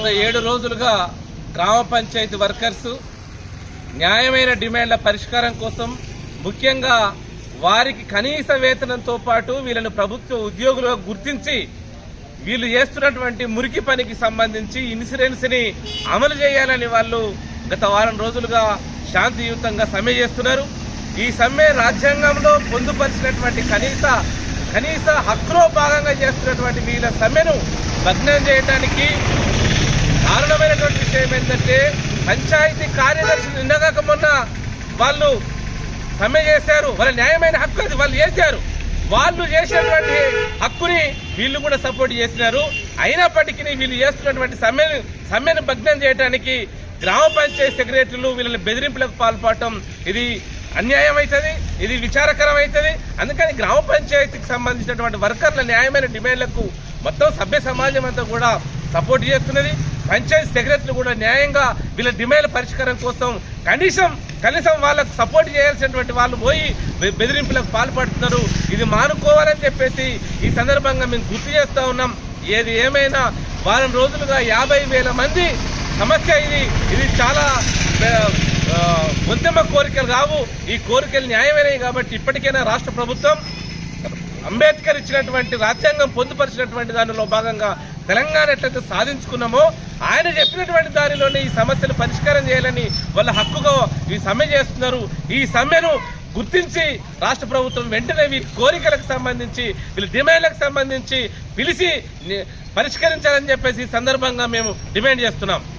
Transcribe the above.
గత ఏడు రోజులుగా గ్రామ పంచాయతీ వర్కర్స్ న్యాయమైన డిమాండ్ల పరిష్కారం కోసం ముఖ్యంగా వారికి కనీస వేతనంతో పాటు వీళ్ళను ప్రభుత్వ ఉద్యోగులుగా గుర్తించి వీళ్ళు చేస్తున్నటువంటి మురికి పనికి సంబంధించి ఇన్సూరెన్స్ ని అమలు చేయాలని వాళ్ళు గత వారం రోజులుగా శాంతియుతంగా సమ్మె చేస్తున్నారు ఈ సమ్మె రాజ్యాంగంలో పొందుపరిచినటువంటి కనీస కనీస హక్కులో భాగంగా చేస్తున్నటువంటి వీళ్ళ సమ్మెను భగ్నం చేయడానికి దారుణమైనటువంటి విషయం ఏంటంటే పంచాయతీ కార్యదర్శి నిన్నగాక మొన్న వాళ్ళు సమ్మె చేశారు వాళ్ళ న్యాయమైన హక్కు అది వాళ్ళు చేశారు వాళ్ళు చేసినటువంటి హక్కుని వీళ్ళు కూడా సపోర్ట్ చేసినారు అయినప్పటికీ వీళ్ళు చేస్తున్నటువంటి సమ్మెను సమ్మెను భగ్నం చేయడానికి గ్రామ పంచాయతీ సెక్రటరీలు వీళ్ళని బెదిరింపులకు పాల్పడటం ఇది అన్యాయం అవుతుంది ఇది విచారకరం అవుతుంది అందుకని గ్రామ పంచాయతీకి సంబంధించినటువంటి వర్కర్ల న్యాయమైన డిమాండ్లకు మొత్తం సభ్య సమాజం అంతా కూడా సపోర్ట్ చేస్తున్నది పంచాయతీ సెక్రటరీలు కూడా న్యాయంగా వీళ్ళ డిమాండ్ల పరిష్కారం కోసం కనీసం కనీసం వాళ్ళకు సపోర్ట్ చేయాల్సినటువంటి వాళ్ళు పోయి బె- బెదిరింపులకు పాల్పడుతున్నారు ఇది మానుకోవాలని చెప్పేసి ఈ సందర్భంగా మేము గుర్తు చేస్తా ఉన్నాం ఏది ఏమైనా వారం రోజులుగా యాభై వేల మంది సమస్య ఇది ఇది చాలా ఆ, ఉద్యమ కోరికలు కావు ఈ కోరికలు న్యాయమైనవి కాబట్టి ఇప్పటికైనా రాష్ట్ర ప్రభుత్వం అంబేద్కర్ ఇచ్చినటువంటి రాజ్యాంగం పొందుపరిచినటువంటి దానిలో భాగంగా తెలంగాణ ఎట్లయితే సాధించుకున్నామో ఆయన చెప్పినటువంటి దానిలోనే ఈ సమస్యలు పరిష్కారం చేయాలని వాళ్ళ హక్కుగా ఈ సమ్మె చేస్తున్నారు ఈ సమ్మెను గుర్తించి రాష్ట్ర ప్రభుత్వం వెంటనే వీరి కోరికలకు సంబంధించి వీళ్ళ డిమాండ్లకు సంబంధించి పిలిచి ని- పరిష్కరించాలని చెప్పేసి ఈ సందర్భంగా మేము డిమాండ్ చేస్తున్నాం